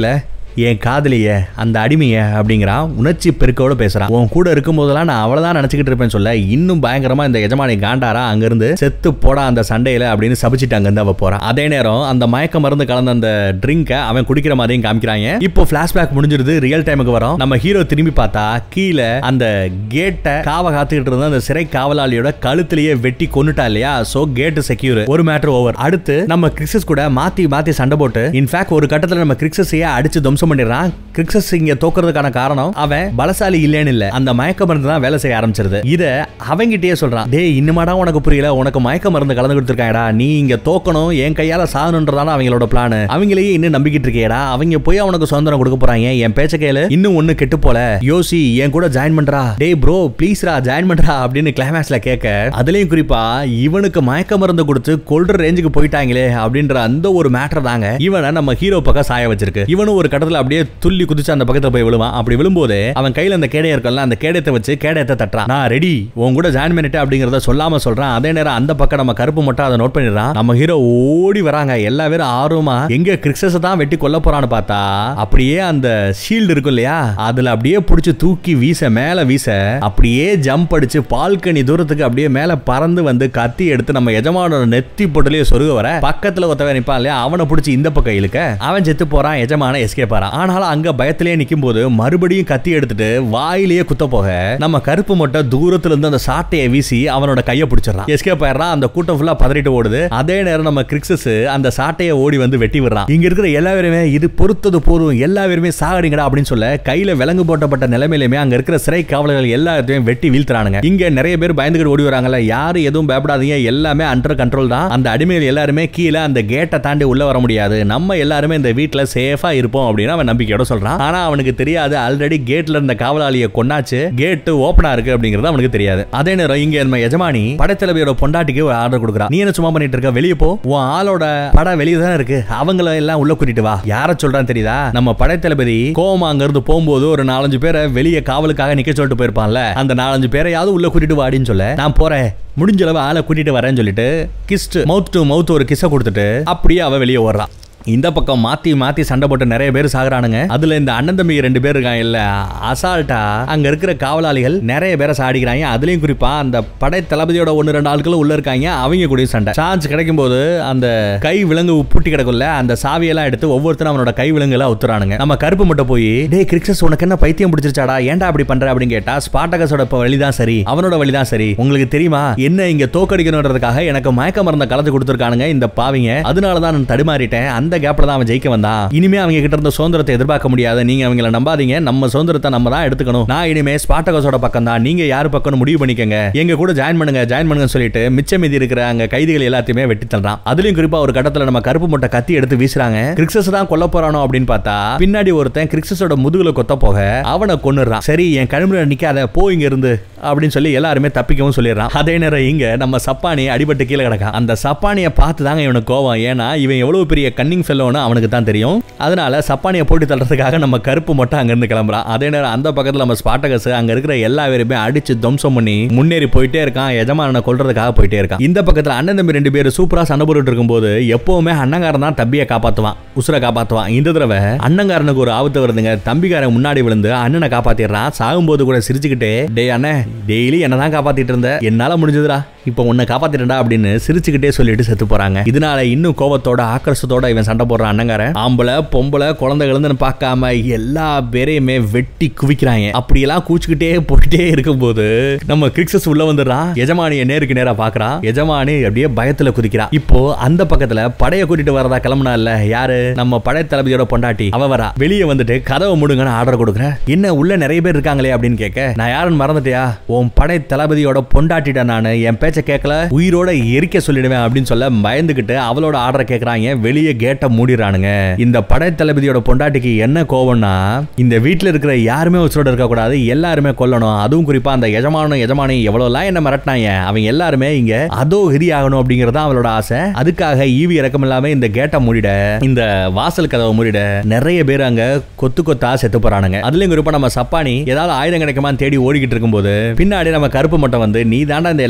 என் காதலிய அந்த அடிமைய அப்படிங்கிறான் உணர்ச்சி பெருக்கோட பேசுறான் உன் கூட இருக்கும் போதெல்லாம் நான் அவ்வளவுதான் நினைச்சுக்கிட்டு இருப்பேன் சொல்ல இன்னும் பயங்கரமா இந்த எஜமானி காண்டாரா அங்கிருந்து செத்து போடா அந்த சண்டையில அப்படின்னு சபிச்சிட்டு அங்கிருந்து அவ போறான் அதே நேரம் அந்த மயக்க மருந்து கலந்த அந்த ட்ரிங்க அவன் குடிக்கிற மாதிரியும் காமிக்கிறாங்க இப்போ பிளாஷ்பேக் முடிஞ்சிருது ரியல் டைமுக்கு வரும் நம்ம ஹீரோ திரும்பி பார்த்தா கீழே அந்த கேட்டை காவ காத்துக்கிட்டு இருந்த அந்த சிறை காவலாளியோட கழுத்திலேயே வெட்டி கொன்னுட்டா இல்லையா சோ கேட் செக்யூர் ஒரு மேட்டர் ஓவர் அடுத்து நம்ம கிறிஸ்டஸ் கூட மாத்தி மாத்தி சண்டை போட்டு இன்ஃபேக்ட் ஒரு கட்டத்துல நம்ம கிறிக்ஸஸையே அடிச்சு துவம்சம் பண்ணிடுறான் கிறிக்ஸஸ் இங்க தோக்குறதுக்கான காரணம் அவன் பலசாலி இல்லைன்னு இல்ல அந்த மயக்க மருந்து தான் வேலை செய்ய ஆரம்பிச்சிருது இத அவங்கிட்டயே சொல்றான் டேய் இன்னுமாடா உனக்கு புரியல உனக்கு மயக்க மருந்து கலந்து கொடுத்துருக்காங்கடா நீ இங்க தோக்கணும் என் கையால சாகணுன்றதான அவங்களோட பிளான் அவங்களையே இன்னும் நம்பிக்கிட்டு இருக்கேடா அவங்க போய் அவனுக்கு சுதந்திரம் கொடுக்க போறாங்க என் பேச்ச கேளு இன்னும் ஒண்ணு கெட்டு போல யோசி என் கூட ஜாயின் பண்றா டேய் ப்ரோ ப்ளீஸ்ரா ஜாயின் பண்றா அப்படின்னு கிளைமேக்ஸ்ல கேட்க அதுலயும் குறிப்பா இவனுக்கு மயக்க மருந்து கொடுத்து கொல்ற ரேஞ்சுக்கு போயிட்டாங்களே அப்படின்ற அந்த ஒரு மேட்டர் தாங்க இவனை நம்ம ஹீரோ பக்கம் சாய வச்சிருக்கு இவனும் ஒரு கட்டத்துல அப்படியே துள்ளி குதிச்சு அந்த பக்கத்துல போய் விழுவான் அப்படி விழும்போது அவன் கையில அந்த கேடயம் இருக்கல அந்த கேடயத்தை வச்சு கேடயத்தை தட்டுறான் நான் ரெடி உன் கூட ஜாயின் பண்ணிட்டு அப்படிங்கறத சொல்லாம சொல்றான் அதே நேரம் அந்த பக்கம் நம்ம கருப்பு மட்டும் அதை நோட் பண்ணிடுறான் நம்ம ஹீரோ ஓடி வராங்க எல்லா பேரும் ஆர்வமா எங்க கிறிக்ஸஸ் தான் வெட்டி கொல்ல போறான்னு பார்த்தா அப்படியே அந்த ஷீல்டு இருக்கும் இல்லையா அதுல அப்படியே புடிச்சு தூக்கி வீச மேல வீச அப்படியே ஜம்ப் அடிச்சு பால்கனி தூரத்துக்கு அப்படியே மேல பறந்து வந்து கத்தி எடுத்து நம்ம எஜமானோட நெத்தி பொட்டலையே சொருக வர பக்கத்துல ஒருத்தவன் நிப்பான் இல்லையா அவனை பிடிச்சி இந்த பக்கம் இழுக்க அவன் செத்து போறான் எஜமான எஸ்கேப் ஆறான் ஆனாலும் அங்க பயத்திலேயே நிக்கும் போது மறுபடியும் கத்தி எடுத்துட்டு வாயிலேயே குத்த போக நம்ம கருப்பு மொட்டை தூரத்துல இருந்து அந்த சாட்டையை வீசி அவனோட கையை பிடிச்சிடறான் எஸ்கேப் ஆயிடுறான் அந்த கூட்டம் ஃபுல்லா பதறிட்டு ஓடுது அதே நேரம் நம்ம கிரிக்ஸஸ் அந்த சாட்டையை ஓடி வந்து வெட்டி விடுறான் இங்க இருக்கிற எல்லா பேருமே இது பொறுத்தது போதும் எல்லா பேருமே சாகடிங்கடா அப்படின்னு சொல்ல கையில விலங்கு போட்டப்பட்ட நிலைமையிலுமே அங்க இருக்கிற சிறை காவலர்கள் எல்லாத்தையும் வெட்டி வீழ்த்துறானுங்க இங்க நிறைய பேர் பயந்துகிட்டு ஓடி வராங்கல்ல யாரும் எதுவும் பயப்படாதீங்க எல்லாமே அண்டர் கண்ட்ரோல் தான் அந்த அடிமைகள் எல்லாருமே கீழே அந்த கேட்டை தாண்டி உள்ள வர முடியாது நம்ம எல்லாருமே இந்த வீட்ல சேஃபா இருப்போம் அப்படின்னு அவன் நம்பிக்கையோட சொல்றான் ஆனா அவனுக்கு தெரியாது ஆல்ரெடி கேட்ல இருந்த காவலாளியை கொண்டாச்சு கேட் ஓபனா இருக்கு அப்படிங்கறது அவனுக்கு தெரியாது அதே நேரம் இங்க நம்ம எஜமானி படைத்தளபதியோட பொண்டாட்டிக்கு ஒரு ஆர்டர் கொடுக்குறான் நீ என்ன சும்மா பண்ணிட்டு இருக்க வெளியே போ உன் ஆளோட படம் வெளியே தான் இருக்கு அவங்கள எல்லாம் உள்ள கூட்டிட்டு வா யார சொல்றான்னு தெரியுதா நம்ம படைத்தளபதி கோமா அங்க இருந்து போகும்போது ஒரு நாலஞ்சு பேரை வெளியே காவலுக்காக நிக்க சொல்லிட்டு போயிருப்பான்ல அந்த நாலஞ்சு பேரையாவது உள்ள கூட்டிட்டு வாடின்னு சொல்ல நான் போறேன் முடிஞ்ச அளவு ஆளை கூட்டிட்டு வரேன்னு சொல்லிட்டு கிஸ்ட் மவுத் டு மவுத் ஒரு கிஸ்ஸை கொடுத்துட்டு அப்படியே அவ வெளியே ஓடுறான் இந்த பக்கம் மாத்தி மாத்தி சண்டை போட்டு நிறைய பேர் சாகுறானுங்க அதுல இந்த அண்ணன் தம்பி ரெண்டு பேர் இருக்காங்க இல்ல அசால்ட்டா அங்க இருக்கிற காவலாளிகள் நிறைய பேரை சாடிக்கிறாங்க அதுலயும் குறிப்பா அந்த படை தளபதியோட ஒன்னு ரெண்டு ஆட்களும் உள்ள இருக்காங்க அவங்க கூட சண்டை சான்ஸ் கிடைக்கும் போது அந்த கை விலங்கு பூட்டி கிடக்கும்ல அந்த சாவியெல்லாம் எடுத்து ஒவ்வொருத்தரும் அவனோட கை விலங்குல உத்துறானுங்க நம்ம கருப்பு மட்டும் போய் டே கிரிக்ஸஸ் உனக்கு என்ன பைத்தியம் பிடிச்சிருச்சாடா ஏன்டா அப்படி பண்ற அப்படின்னு கேட்டா ஸ்பாட்டகஸோட இப்ப வழிதான் சரி அவனோட வழிதான் சரி உங்களுக்கு தெரியுமா என்ன இங்க தோக்கடிக்கணுன்றதுக்காக எனக்கு மயக்க மருந்த கலந்து கொடுத்துருக்கானுங்க இந்த பாவிங்க அதனாலதான் நான் தடுமாறிட்டேன் அந்த கேப்ல தான் அவன் ஜெயிக்க வந்தான் இனிமே அவங்க கிட்ட இருந்த சுதந்திரத்தை எதிர்பார்க்க முடியாது நீங்க அவங்கள நம்பாதீங்க நம்ம சுதந்திரத்தை நம்ம தான் எடுத்துக்கணும் நான் இனிமே ஸ்பாட்டகஸோட பக்கம் தான் நீங்க யாரு பக்கம் முடிவு பண்ணிக்கங்க எங்க கூட ஜாயின் பண்ணுங்க ஜாயின் பண்ணுங்க சொல்லிட்டு மிச்சம் மீதி இருக்கிற அங்க கைதிகள் எல்லாத்தையுமே வெட்டி தள்ளுறான் அதுலயும் குறிப்பா ஒரு கட்டத்துல நம்ம கருப்பு முட்டை கத்தி எடுத்து வீசுறாங்க கிரிக்ஸஸ் தான் கொல்ல போறானோ அப்படின்னு பார்த்தா பின்னாடி ஒருத்தன் கிரிக்ஸஸோட முதுகுல கொத்த போக அவனை கொன்னுறான் சரி என் கழுமுறை நிக்காத போ இங்க இருந்து அப்படின்னு சொல்லி எல்லாருமே தப்பிக்கவும் சொல்லிடுறான் அதே நேரம் இங்க நம்ம சப்பானி அடிபட்டு கீழே கிடக்கான் அந்த சப்பானியை பார்த்து தாங்க இவனுக்கு கோவம் ஏன்னா இவன் எவ்வளவு பெரிய கன்னிங் ஃபெல்லோன்னு அவனுக்கு தான் தெரியும் அதனால சப்பானியை போட்டு தள்ளுறதுக்காக நம்ம கருப்பு மட்டும் அங்க இருந்து கிளம்புறான் அதே நேரம் அந்த பக்கத்துல நம்ம ஸ்பாட்டகஸ் அங்க இருக்கிற எல்லா பேருமே அடிச்சு துவம்சம் பண்ணி முன்னேறி போயிட்டே இருக்கான் எஜமானனை கொல்றதுக்காக போயிட்டே இருக்கான் இந்த பக்கத்துல அண்ணன் தம்பி ரெண்டு பேரும் சூப்பரா சண்டை போட்டுட்டு இருக்கும்போது எப்பவுமே அண்ணங்காரன் தான் தம்பியை காப்பாத்துவான் உசுரை காப்பாத்துவான் இந்த தடவை அண்ணங்காரனுக்கு ஒரு ஆபத்து வருதுங்க தம்பிக்காரன் முன்னாடி விழுந்து அண்ணனை காப்பாத்திடுறான் சாகும்போது கூட சிரிச்சுக்கிட்டே டே அண்ணன் டெய்லி என்னதான் காப்பாத்திட்டு இருந்த என்னால முடிஞ்சதுடா இப்போ உன்னை காப்பாத்திட்டா அப்படின்னு சிரிச்சுக்கிட்டே சொல்லிட்டு செத்து போறாங்க இதனால இன்னும் கோபத்தோட ஆக்ரோஷத்தோட இவன் சண்டை போடுறான் அண்ணங்காரன் ஆம்பளை பொம்பளை குழந்தைகள்னு பார்க்காம எல்லா பேரையுமே வெட்டி குவிக்கிறாங்க அப்படியெல்லாம் கூச்சுக்கிட்டே போயிட்டே இருக்கும்போது நம்ம கிரிக்ஸஸ் உள்ள வந்துடுறான் எஜமானியை நேருக்கு நேரா பாக்குறான் எஜமானி அப்படியே பயத்துல குதிக்கிறா இப்போ அந்த பக்கத்துல படைய கூட்டிட்டு வரதா கிளம்புனா இல்ல யாரு நம்ம படை தளபதியோட பொண்டாட்டி அவ வரா வெளியே வந்துட்டு கதவை முடுங்கன்னு ஆர்டர் கொடுக்குறேன் என்ன உள்ள நிறைய பேர் இருக்காங்களே அப்படின்னு கேட்க நான் யாருன்னு மறந்துட்டியா உன் படை தளபதியோட பொண்டாட்டிட்ட நான் என் பேச்ச கேட்கல உயிரோட எரிக்க சொல்லிடுவேன் அப்படின்னு சொல்ல பயந்துகிட்டு அவளோட ஆர்டரை கேட்கறாங்க வெளியே கேட்டை மூடிடுறானுங்க இந்த படை தளபதியோட பொண்டாட்டிக்கு என்ன கோவம்னா இந்த வீட்டுல இருக்கிற யாருமே உச்சரோட இருக்க கூடாது எல்லாருமே கொல்லணும் அதுவும் குறிப்பா அந்த எஜமானும் எஜமானி எவ்வளவுலாம் என்ன மிரட்டினாங்க அவங்க எல்லாருமே இங்க அதோ ஹிரி ஆகணும் அப்படிங்கறத அவளோட ஆசை அதுக்காக ஈவி இறக்கம் இல்லாம இந்த கேட்டை மூடிட இந்த வாசல் கதவை மூடிட நிறைய பேர் அங்க கொத்து கொத்தா செத்து போறானுங்க அதுலயும் குறிப்பா நம்ம சப்பானி ஏதாவது ஆயுதம் கிடைக்குமான்னு தேடி ஓடிக்கிட்டு இருக்கும்போது பின்னாடி நம்ம கருப்பு மட்டும் வந்து நீ தாண்டா இந்த எல்லா பிரச்சனைகளையும்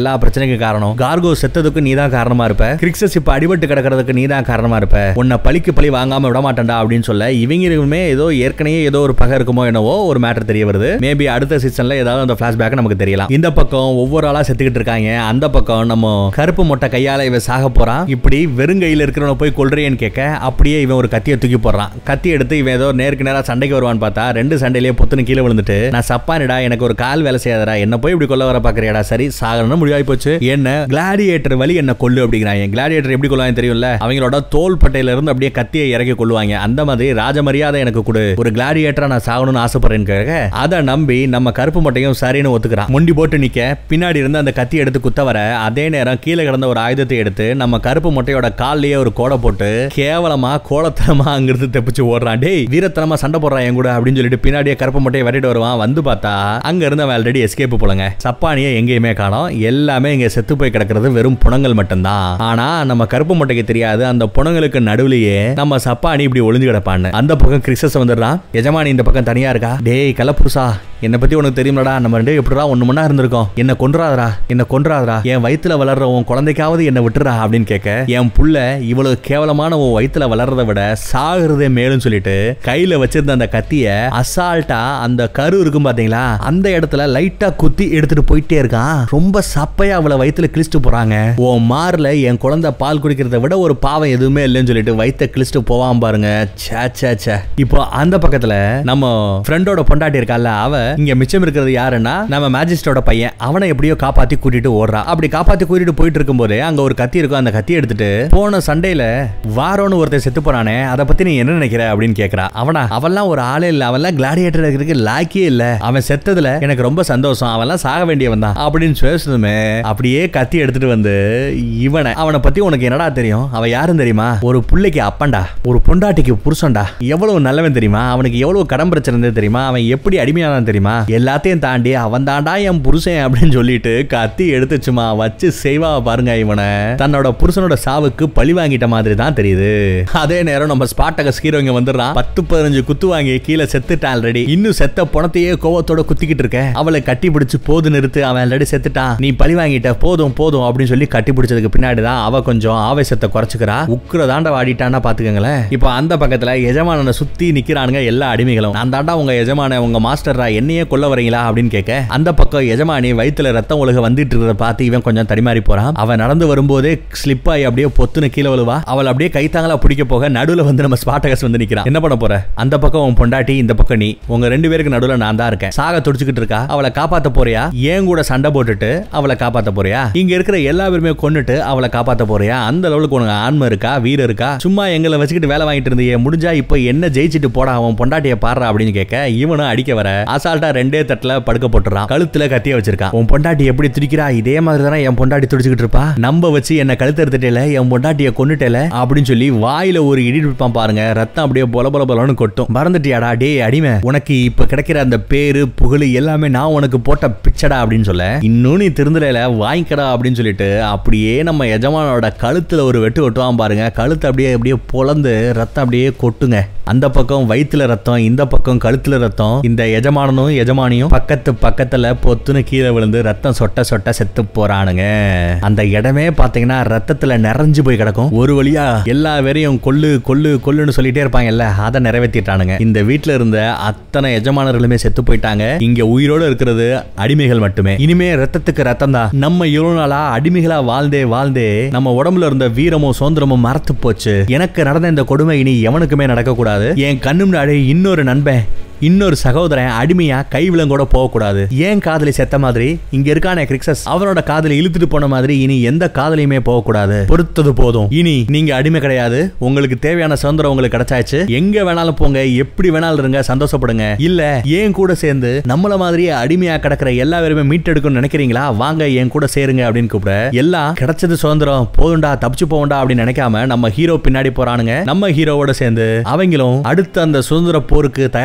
இங்க காரணம் கார்கோ செத்ததுக்கு நீ தான் காரணமா இருப்ப கிரிக்ஸஸ் இப்ப அடிபட்டு கிடக்கிறதுக்கு நீ தான் காரணமா இருப்ப உன்னை பழிக்கு பழி வாங்காம விட மாட்டேன்டா அப்படின்னு சொல்ல இவங்களுமே ஏதோ ஏற்கனவே ஏதோ ஒரு பகை இருக்குமோ என்னவோ ஒரு மேட்டர் தெரிய வருது மேபி அடுத்த சீசன்ல ஏதாவது அந்த பிளாஷ்பேக் நமக்கு தெரியலாம் இந்த பக்கம் ஒவ்வொரு ஆளா செத்துக்கிட்டு இருக்காங்க அந்த பக்கம் நம்ம கருப்பு மொட்டை கையால இவன் சாக போறான் இப்படி வெறுங்கையில இருக்கிறவன போய் கொல்றேன்னு கேட்க அப்படியே இவன் ஒரு கத்தியை தூக்கி போடுறான் கத்தி எடுத்து இவன் ஏதோ நேருக்கு நேரா சண்டைக்கு வருவான்னு பார்த்தா ரெண்டு சண்டையிலேயே பொத்துன்னு கீழே விழுந்துட்டு நான் சப்பானிடா எனக்கு ஒரு கால் வேலை செய்யாதடா என்ன போய் இப்படி கொல்ல வர பாக்குறியாடா சரி சாகணும்னு முடிவாகி போச்சு என்ன கிளாடியேட்டர் வழி என்ன கொல்லு அப்படிங்கிறாங்க கிளாடியேட்டர் எப்படி கொள்வாங்க தெரியும்ல அவங்களோட தோல் பட்டையில இருந்து அப்படியே கத்தியை இறக்கி கொள்ளுவாங்க அந்த மாதிரி ராஜ மரியாதை எனக்கு கொடு ஒரு கிளாடியேட்டரா நான் சாகணும்னு ஆசைப்படுறேன்னு கேட்க அதை நம்பி நம்ம கருப்பு மட்டையும் சரின்னு ஒத்துக்கிறான் முண்டி போட்டு நிக்க பின்னாடி இருந்து அந்த கத்தி எடுத்து குத்த வர அதே நேரம் கீழே கிடந்த ஒரு ஆயுதத்தை எடுத்து நம்ம கருப்பு மட்டையோட கால்லயே ஒரு கோடை போட்டு கேவலமா கோலத்தனமா அங்கிருந்து தப்பிச்சு ஓடுறான் டேய் வீரத்தனமா சண்டை போடுறான் என் கூட அப்படின்னு சொல்லிட்டு பின்னாடியே கருப்பு மட்டையை வெட்டிட்டு வருவான் வந்து பார்த்தா அங்க இருந்து அவன் ஆல்ரெடி எஸ்கேப் போலங்க சப்பானியை எங்கேயுமே காணோம் எல்லாமே இங்க செத்து போய் கிடக்கிறது வெறும் புணங்கள் மட்டும்தான் ஆனா நம்ம கருப்பு மட்டைக்கு தெரியாது அந்த புணங்களுக்கு நடுவுலயே நம்ம சப்பானி இப்படி ஒளிஞ்சு கிடப்பான்னு அந்த பக்கம் கிறிஸ்டஸ் வந்துடுறான் எஜமானி இந்த பக்கம் தனியா இருக்கா டேய் கலப்புருசா என்னை பத்தி உனக்கு தெரியுமாடா நம்ம ரெண்டு எப்படிடா ஒண்ணு மணி நேரம் இருந்திருக்கோம் என்ன கொன்றாதரா என்ன கொன்றாதரா என் வயித்துல வளர்ற உன் குழந்தைக்காவது என்ன விட்டுறா அப்படின்னு கேட்க என் புள்ள இவ்வளவு கேவலமான உன் வயித்துல வளர்றதை விட சாகுறதே மேலும் சொல்லிட்டு கையில வச்சிருந்த அந்த கத்திய அசால்ட்டா அந்த கரு இருக்கும் பாத்தீங்களா அந்த இடத்துல லைட்டா குத்தி எடுத்துட்டு போயிட்டே இருக்கான் ரொம்ப சப்பையா அவளை வயித்துல கிழிச்சிட்டு போறாங்க உன் மார்ல என் குழந்தை பால் குடிக்கிறத விட ஒரு பாவம் எதுவுமே இல்லைன்னு சொல்லிட்டு வயித்த கிழிச்சிட்டு போவான் பாருங்க ச்சே, ச்சே, ச்சே. இப்போ அந்த பக்கத்துல நம்ம ஃப்ரெண்டோட பொண்டாட்டி இருக்கால அவ இங்க மிச்சம் இருக்கிறது யாருன்னா நம்ம மேஜிஸ்ட்ரோட பையன் அவனை எப்படியோ காப்பாத்தி கூட்டிட்டு ஓடுறான் அப்படி காப்பாத்தி கூட்டிட்டு போயிட்டு இருக்கும்போது அங்க ஒரு கத்தி இருக்கும் அந்த கத்தி எடுத்துட்டு போன சண்டையில வாரோன்னு ஒருத்தன் செத்து போனானே அதை பத்தி நீ என்ன நினைக்கிற அப்படின்னு கேக்குறா அவனா அவன்லாம் ஒரு ஆளே இல்ல அவன்லாம் கிளாடியேட்டர் இருக்கிறதுக்கு லாக்கியே இல்ல அவன் செத்ததுல எனக்கு ரொம்ப சந்தோஷம் அவன்லாம் சாக வேண்டியவன் தான் அப்படின்னு பேசுனதுமே அப்படியே கத்தி எடுத்துட்டு வந்து இவனை அவனை பத்தி உனக்கு என்னடா தெரியும் அவன் யாரும் தெரியுமா ஒரு புள்ளைக்கு அப்பன்டா ஒரு பொண்டாட்டிக்கு புருஷன்டா எவ்வளவு நல்லவன் தெரியுமா அவனுக்கு எவ்வளவு கடன் பிரச்சனை இருந்தது தெரியுமா அவன் எப்படி அடிமையானான் தெரியுமா எல்லாத்தையும் தாண்டி அவன் தாண்டா என் புருஷன் அப்படின்னு சொல்லிட்டு கத்தி எடுத்து சும்மா வச்சு செய்வா பாருங்க இவனை தன்னோட புருஷனோட சாவுக்கு பழி வாங்கிட்ட மாதிரி தான் தெரியுது அதே நேரம் நம்ம ஸ்பாட்டகஸ் ஹீரோ இங்க வந்துடுறான் பத்து பதினஞ்சு குத்து வாங்கி கீழே செத்துட்டான் ஆல்ரெடி இன்னும் செத்த பணத்தையே கோவத்தோட குத்திக்கிட்டு இருக்க அவளை கட்டி பிடிச்சு போது நிறுத்து அவன் ஆல்ரெடி செத்துட்டான் நீ பழி வாங்கிட்ட போதும் போதும் அப்படின்னு சொல்லி கட்டி பிடிச்சதுக்கு பின்னாடி தான் அவ கொஞ்சம் ஆவேசத்தை குறைச்சுக்கிறா உக்குற தாண்ட வாடிட்டான்னா பாத்துக்கங்களேன் இப்போ அந்த பக்கத்துல எஜமானனை சுத்தி நிக்கிறானுங்க எல்லா அடிமைகளும் நான் தாண்டா உங்க எஜமான உங்க மாஸ்டர்ரா என்னையே கொல்ல வரீங்களா அப்படின்னு கேட்க அந்த பக்கம் எஜமானி வயித்துல ரத்தம் ஒழுக வந்துட்டு இருக்கிறத பார்த்து இவன் கொஞ்சம் தடிமாறி போறான் அவன் நடந்து வரும்போதே ஸ்லிப் ஆகி அப்படியே பொத்துன்னு கீழே விழுவா அவள் அப்படியே கைத்தாங்களா பிடிக்க போக நடுவுல வந்து நம்ம ஸ்பாட்டகஸ் வந்து நிக்கிறான் என்ன பண்ண போற அந்த பக்கம் உன் பொண்டாட்டி இந்த பக்கம் நீ உங்க ரெண்டு பேருக்கு நடுவுல நான் தான் இருக்கேன் சாக துடிச்சுக்கிட்டு இருக்கா அவளை காப்பாத்த போறியா ஏன் கூட சண்டை போட்டுட்டு அவளை காப்பாத்த போறியா இங்க இருக்கிற எல்லா பேருமே கொன்னுட்டு அவளை காப்பாத்த போறியா அந்த அளவுக்கு உனக்கு ஆன்மை இருக்கா வீரம் இருக்கா சும்மா எங்களை வச்சுக்கிட்டு வேலை வாங்கிட்டு இருந்தியே முடிஞ்சா இப்போ என்ன ஜெயிச்சிட்டு போடா அவன் பொண்டாட்டிய பாடுறா அப்படின்னு கேட்க இவனும் அடிக்க வர அசால்ட்டா ரெண்டே தட்டுல படுக்க போட்டுறான் கழுத்துல கத்திய வச்சிருக்கான் உன் பொண்டாட்டி எப்படி துடிக்கிறா இதே மாதிரி தானே என் பொண்டாட்டி துடிச்சுக்கிட்டு இருப்பா நம்ப வச்சு என்ன கழுத்து எடுத்துட்டேல என் பொண்டாட்டிய கொன்னுட்டேல அப்படின்னு சொல்லி வாயில ஒரு இடி இருப்பான் பாருங்க ரத்தம் அப்படியே பொல பொல பொலன்னு கொட்டும் மறந்துட்டியாடா டே அடிமை உனக்கு இப்ப கிடைக்கிற அந்த பேரு புகழ் எல்லாமே நான் உனக்கு போட்ட பிச்சடா அப்படின்னு சொல்ல இன்னும் நீ திருந்தல வாங்கிக்கடா அப்படின்னு சொல்லிட்டு அப்படியே நம்ம எஜமானோட கழுத்துல ஒரு வெட்டு வெட்டுவான் பாருங்க கழுத்து அப்படியே அப்படியே பொளந்து ரத்தம் அப்படியே கொட்டுங்க அந்த பக்கம் வயித்துல ரத்தம் இந்த பக்கம் கழுத்துல ரத்தம் இந்த எஜமானனும் எஜமானியும் பக்கத்து பக்கத்துல பொத்துன்னு கீழே விழுந்து ரத்தம் சொட்ட சொட்ட செத்து போறானுங்க அந்த இடமே பாத்தீங்கன்னா ரத்தத்துல நிறைஞ்சு போய் கிடக்கும் ஒரு வழியா எல்லா பேரையும் கொல்லு கொல்லு கொல்லுன்னு சொல்லிட்டே இருப்பாங்கல்ல அதை நிறைவேற்றிட்டானுங்க இந்த வீட்டுல இருந்த அத்தனை எஜமானர்களுமே செத்து போயிட்டாங்க இங்க உயிரோட இருக்கிறது அடிமைகள் மட்டுமே இனிமே ரத்தத்துக்கு ரத்தம் தான் நம்ம இவ்வளவு நாளா அடிமைகளா வாழ்ந்தே வாழ்ந்தே நம்ம உடம்புல இருந்த வீரமும் சுதந்திரமும் மறத்து போச்சு எனக்கு நடந்த இந்த கொடுமை இனி எவனுக்குமே நடக்க கூடாது என் கண்ணு முன்னாடி இன்னொரு நண்பன் இன்னொரு சகோதரன் அடிமையா கை விலங்கோட போகக்கூடாது ஏன் காதலி செத்த மாதிரி இங்க இருக்கானே கிரிக்ஸஸ் அவனோட காதலி இழுத்துட்டு போன மாதிரி இனி எந்த காதலியுமே போகக்கூடாது பொறுத்தது போதும் இனி நீங்க அடிமை கிடையாது உங்களுக்கு தேவையான சுதந்திரம் உங்களுக்கு கிடைச்சாச்சு எங்க வேணாலும் போங்க எப்படி வேணாலும் இருங்க சந்தோஷப்படுங்க இல்ல ஏன் கூட சேர்ந்து நம்மள மாதிரியே அடிமையா கிடக்கிற எல்லா பேருமே மீட்டெடுக்கணும்னு நினைக்கிறீங்களா வாங்க என் கூட சேருங்க அப்படின்னு கூப்பிட எல்லாம் கிடைச்சது சுதந்திரம் போதுண்டா தப்பிச்சு போகண்டா அப்படின்னு நினைக்காம நம்ம ஹீரோ பின்னாடி போறானுங்க நம்ம ஹீரோவோட சேர்ந்து அவங்களும் அடுத்த அந்த சுதந்திர போருக்கு தயாரான மாதிரி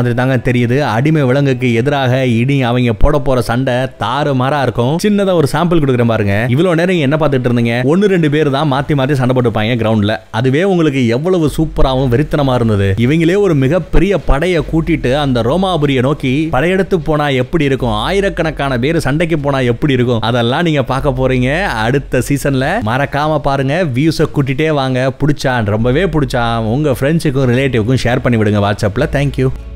மாதிரி தாங்க தெரியுது அடிமை விலங்குக்கு எதிராக இனி அவங்க போட போற சண்டை தாறு மாறா இருக்கும் சின்னதா ஒரு சாம்பிள் கொடுக்குறேன் பாருங்க இவ்வளவு நேரம் நீங்க என்ன பார்த்துட்டு இருந்தீங்க ஒன்னு ரெண்டு பேர் தான் மாத்தி மாத்தி சண்டை போட்டுப்பாங்க கிரவுண்ட்ல அதுவே உங்களுக்கு எவ்வளவு சூப்பராகவும் வெறித்தனமா இருந்தது இவங்களே ஒரு மிகப்பெரிய படையை கூட்டிட்டு அந்த ரோமாபுரியை நோக்கி படையெடுத்து போனா எப்படி இருக்கும் ஆயிரக்கணக்கான பேர் சண்டைக்கு போனா எப்படி இருக்கும் அதெல்லாம் நீங்க பார்க்க போறீங்க அடுத்த சீசன்ல மறக்காம பாருங்க வியூஸை கூட்டிட்டே வாங்க பிடிச்சா ரொம்பவே பிடிச்சா உங்க ஃப்ரெண்ட்ஸுக்கும் ரிலேட்டிவ்க்கும் ஷேர் பண்ணி விடுங்க வாட்ஸ்அப்ல தேங்க்யூ